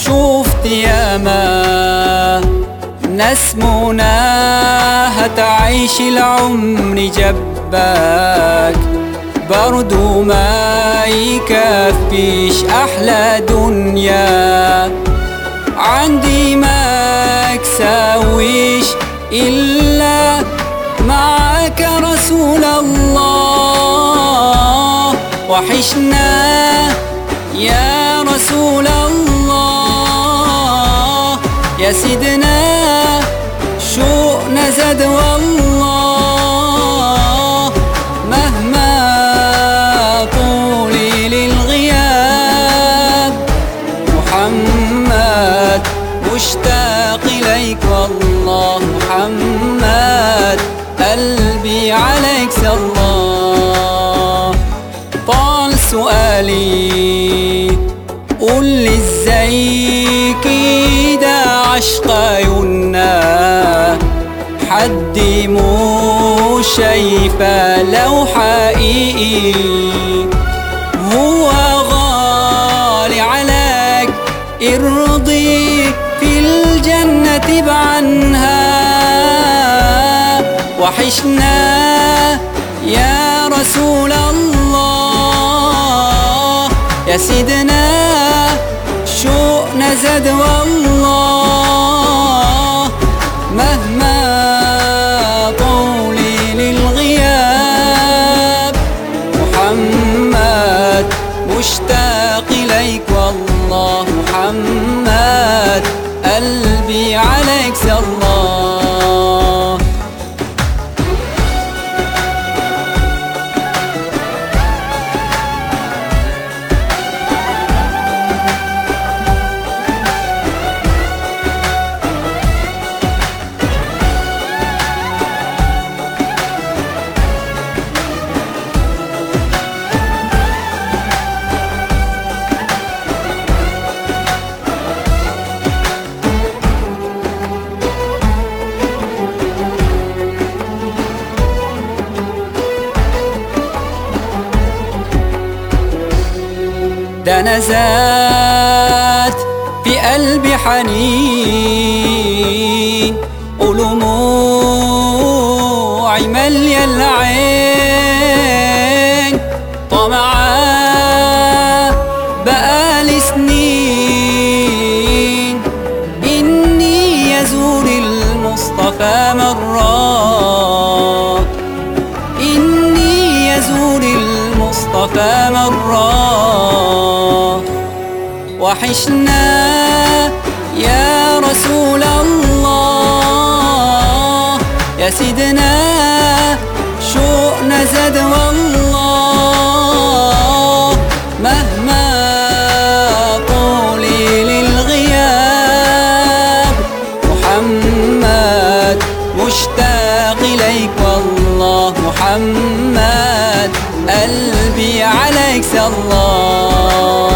شفت ياما ناس مناها تعيش العمر جباك برضو ما يكفيش أحلى دنيا عندي ما كساويش إلا معك رسول الله وحشنا يا رسول الله يا سيدنا شوقنا زاد والله مهما طول للغياب محمد مشتاق إليك والله محمد قلبي عليك صلى طال سؤالي قول لي ازاي كده عشق عيوننا حد مش شايفه لو حقيقي هو غالي عليك ارضي في الجنة تبعنها وحشنا يا رسول الله يا سيدنا شوقنا زاد والله مهما طولي للغياب محمد مشتاق إليك والله محمد قلبي عليك صلى ده انا زاد في قلبي حنين ودموعي مالية العين طمعان بقالي سنين إني يزور المصطفى مرات إني يزور المصطفى مرات وحشنا يا رسول الله يا سيدنا شوقنا زاد والله مهما طولي للغياب محمد مشتاق إليك والله محمد قلبي عليك صلى